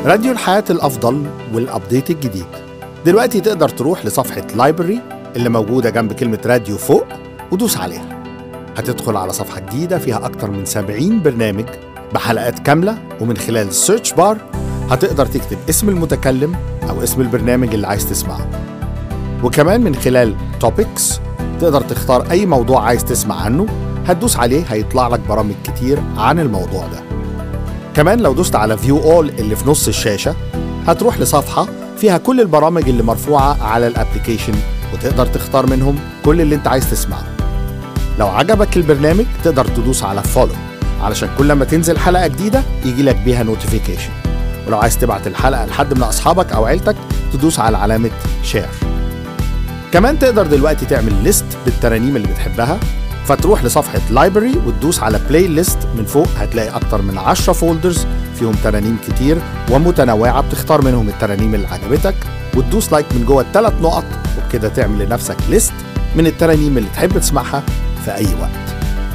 راديو الحياة الأفضل والأبديت الجديد دلوقتي تقدر تروح لصفحة لايبرري اللي موجودة جنب كلمة راديو فوق ودوس عليها هتدخل على صفحة جديدة فيها أكتر من 70 برنامج بحلقات كاملة ومن خلال السيرش بار هتقدر تكتب اسم المتكلم أو اسم البرنامج اللي عايز تسمعه وكمان من خلال توبكس تقدر تختار أي موضوع عايز تسمع عنه هتدوس عليه هيطلع لك برامج كتير عن الموضوع ده كمان لو دوست على فيو اول اللي في نص الشاشة هتروح لصفحة فيها كل البرامج اللي مرفوعة على الابليكيشن وتقدر تختار منهم كل اللي انت عايز تسمعه لو عجبك البرنامج تقدر تدوس على فولو علشان كل ما تنزل حلقة جديدة يجي لك بيها نوتيفيكيشن ولو عايز تبعت الحلقة لحد من أصحابك أو عيلتك تدوس على علامة شير كمان تقدر دلوقتي تعمل ليست بالترانيم اللي بتحبها فتروح لصفحة لايبرري وتدوس على بلاي ليست من فوق هتلاقي أكتر من 10 فولدرز فيهم ترانيم كتير ومتنوعة بتختار منهم الترانيم اللي عجبتك وتدوس لايك من جوه الثلاث نقط وبكده تعمل لنفسك ليست من الترانيم اللي تحب تسمعها في أي وقت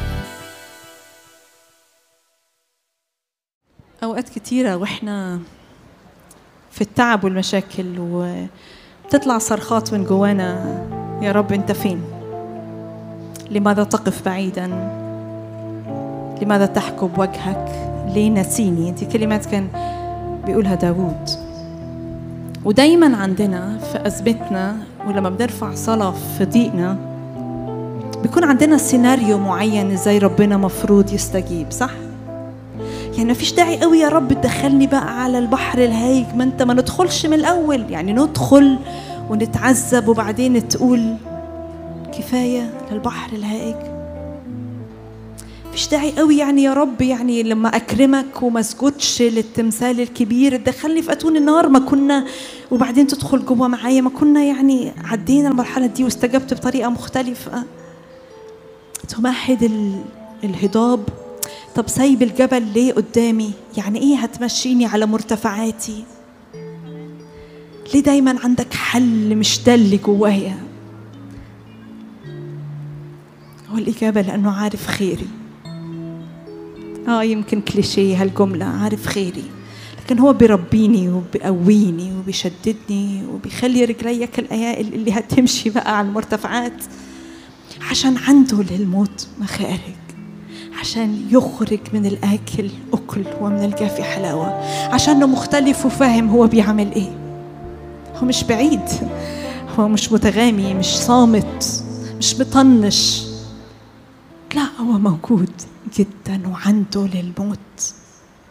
أوقات كتيرة وإحنا في التعب والمشاكل وتطلع صرخات من جوانا يا رب أنت فين؟ لماذا تقف بعيدا؟ لماذا تحكب وجهك؟ ليه نسيني؟ دي كلمات كان بيقولها داوود ودايما عندنا في أزمتنا ولما بنرفع صلاة في ضيقنا بيكون عندنا سيناريو معين ازاي ربنا مفروض يستجيب صح؟ يعني مفيش داعي قوي يا رب تدخلني بقى على البحر الهايج ما انت ما ندخلش من الاول يعني ندخل ونتعذب وبعدين تقول كفايه للبحر الهائج مفيش داعي قوي يعني يا رب يعني لما اكرمك وما اسجدش للتمثال الكبير تدخلني في اتون النار ما كنا وبعدين تدخل جوه معايا ما كنا يعني عدينا المرحله دي واستجبت بطريقه مختلفه تمهد ال- الهضاب طب سايب الجبل ليه قدامي يعني ايه هتمشيني على مرتفعاتي ليه دايما عندك حل مش ده اللي جوايا هو الإجابة لأنه عارف خيري آه يمكن كليشيه هالجملة عارف خيري لكن هو بيربيني وبيقويني وبيشددني وبيخلي رجلي كالأيائل اللي هتمشي بقى على المرتفعات عشان عنده للموت مخارج عشان يخرج من الآكل أكل ومن الجافي حلاوة عشانه مختلف وفاهم هو بيعمل إيه هو مش بعيد هو مش متغامي مش صامت مش مطنش لا هو موجود جدا وعنده للموت